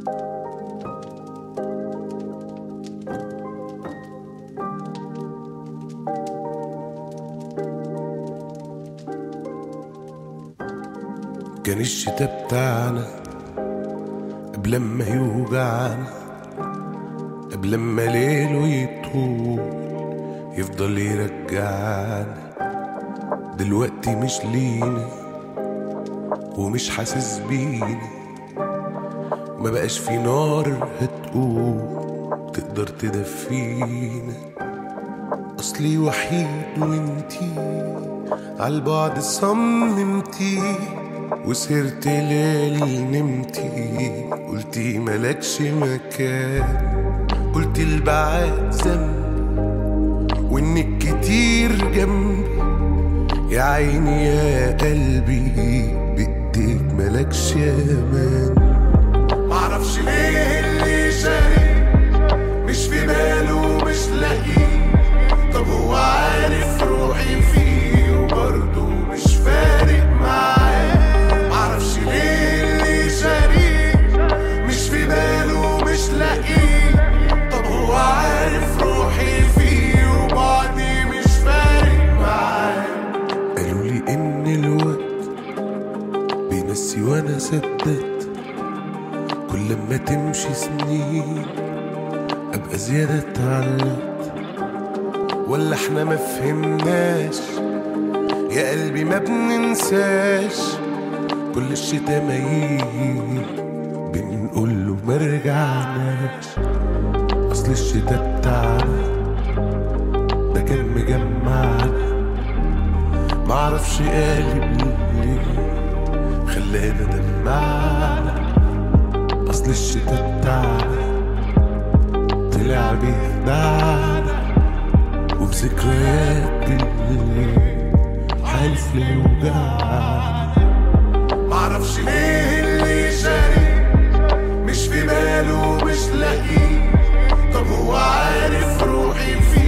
كان الشتا بتاعنا قبل ما يوجعنا قبل ما ليله يطول يفضل يرجعنا دلوقتي مش لينا ومش حاسس بينا ما بقاش في نار هتقوم تقدر تدفينا اصلي وحيد وانتي عالبعد صممتي وسهرت ليالي نمتي قلتي ملكش مكان قلتي البعاد ذنب وانك كتير جنبي يا عيني يا قلبي بايديك ملكش امان معرفش ليه اللي شاري مش في باله مش لاقيه طب هو عارف روحي فيه وبرضه مش فارق معاه معرفش ليه اللي شاري مش في باله مش لاقيه طب هو عارف روحي فيه وبعدي مش فارق معاه قالوا لي ان الوقت بينسي وانا صدقت كل ما تمشي سنين ابقى زيادة اتعلقت ولا احنا ما فهمناش يا قلبي ما بننساش كل الشتا ما يجي بنقول له ما رجعناش اصل الشتا بتاعنا ده كان مجمعنا معرفش قالب ليه خلانا دمعنا اصل الشتا بتاعنا طلع بيخدعنا وبذكريات الليل حالف ليوجعنا معرفش ليه اللي شاري مش في باله مش لاقيه طب هو عارف روحي فيه